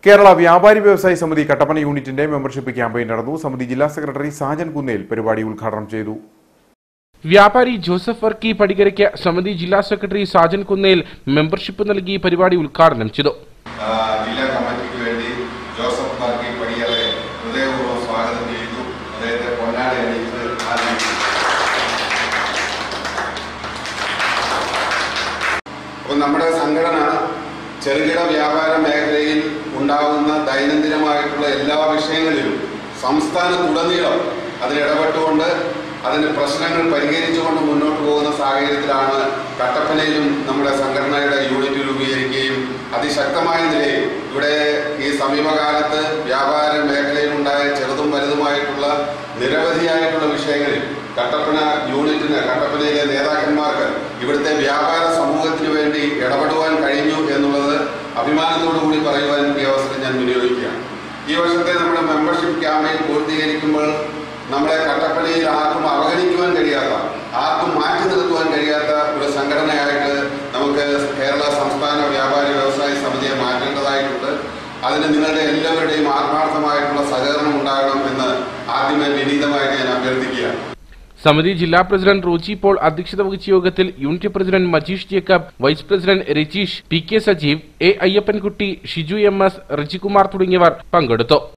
കേരള വ്യാപാരി വ്യവസായി സമിതി കട്ടപ്പന യൂണിറ്റിന്റെ മെമ്പർഷിപ്പ് ക്യാമ്പയിൻ നടന്നു സമിതി ജില്ലാ സെക്രട്ടറി സാജൻ കുന്നേൽ പരിപാടി ഉദ്ഘാടനം ചെയ്തു വ്യാപാരി ജോസഫ് വർക്കി പടികരയ്ക്ക് സമിതി ജില്ലാ സെക്രട്ടറി സാജൻ കുന്നേൽ മെമ്പർഷിപ്പ് നൽകി പരിപാടി ഉദ്ഘാടനം ചെയ്തു ആ, ജില്ലാ കമ്മിറ്റിക്ക് വേണ്ടി ജോസഫ് പാർക്കി പടിയറെ ഹൃദയപൂർവ്വം സ്വാഗതം ചെയ്യുന്നു അദ്ദേഹത്തെ പൊന്നാടി അണിയിച്ച് ആദരിക്കുന്നു അപ്പോൾ നമ്മുടെ സംഘടന ചെറുകിട വ്യാപാര മേഖലയിൽ ഉണ്ടാകുന്ന ദൈനംദിനമായിട്ടുള്ള എല്ലാ വിഷയങ്ങളിലും സംസ്ഥാനത്തുടനീളം അതിലിടപെട്ടുകൊണ്ട് അതിന് പ്രശ്നങ്ങൾ പരിഹരിച്ചുകൊണ്ട് മുന്നോട്ട് പോകുന്ന സാഹചര്യത്തിലാണ് കട്ടപ്പനയിലും നമ്മുടെ സംഘടനയുടെ യൂണിറ്റ് രൂപീകരിക്കുകയും അതിശക്തമായ നിലയിൽ ഇവിടെ ഈ സമീപകാലത്ത് വ്യാപാര മേഖലയിലുണ്ടായ ചെറുതും വലുതുമായിട്ടുള്ള നിരവധിയായിട്ടുള്ള വിഷയങ്ങളിൽ കട്ടപ്പന യൂണിറ്റിന് കട്ടപ്പനയിലെ നേതാക്കന്മാർക്ക് ഇവിടുത്തെ വ്യാപാര സമൂഹത്തിന് വേണ്ടി ഇടപെടുവാൻ കഴിഞ്ഞു എന്നുള്ളത് അഭിമാനത്തോടു കൂടി പറയുവാൻ ഈ അവസരം ഞാൻ വിനിയോഗിക്കുകയാണ് ഈ വർഷത്തെ നമ്മുടെ മെമ്പർഷിപ്പ് ക്യാമ്പയിൻ പൂർത്തീകരിക്കുമ്പോൾ നമ്മളെ കട്ടപ്പനയിൽ ആർക്കും അവഗണിക്കുവാൻ കഴിയാത്ത ആർക്കും മാറ്റി നിർത്തുവാൻ കഴിയാത്ത ഒരു സംഘടനയായിട്ട് നമുക്ക് കേരള സംസ്ഥാന വ്യാപാരി വ്യവസായ സമിതിയെ മാറ്റേണ്ടതായിട്ടുണ്ട് അതിന് നിങ്ങളുടെ എല്ലാവരുടെയും ആത്മാർത്ഥമായിട്ടുള്ള സഹകരണം ഉണ്ടാകണം എന്ന് ആദ്യമേ വിനീതമായിട്ട് ഞാൻ അഭ്യർത്ഥിക്കുകയാണ് സമിതി ജില്ലാ പ്രസിഡന്റ് റോജി പോൾ അധ്യക്ഷത വഹിച്ച യോഗത്തിൽ unit president Majeesh Jacob vice president Rajeesh P K Sajeev A Ayyappankutty Shiju M S Rijikumar തുടങ്ങിയവർ പങ്കെടുത്തു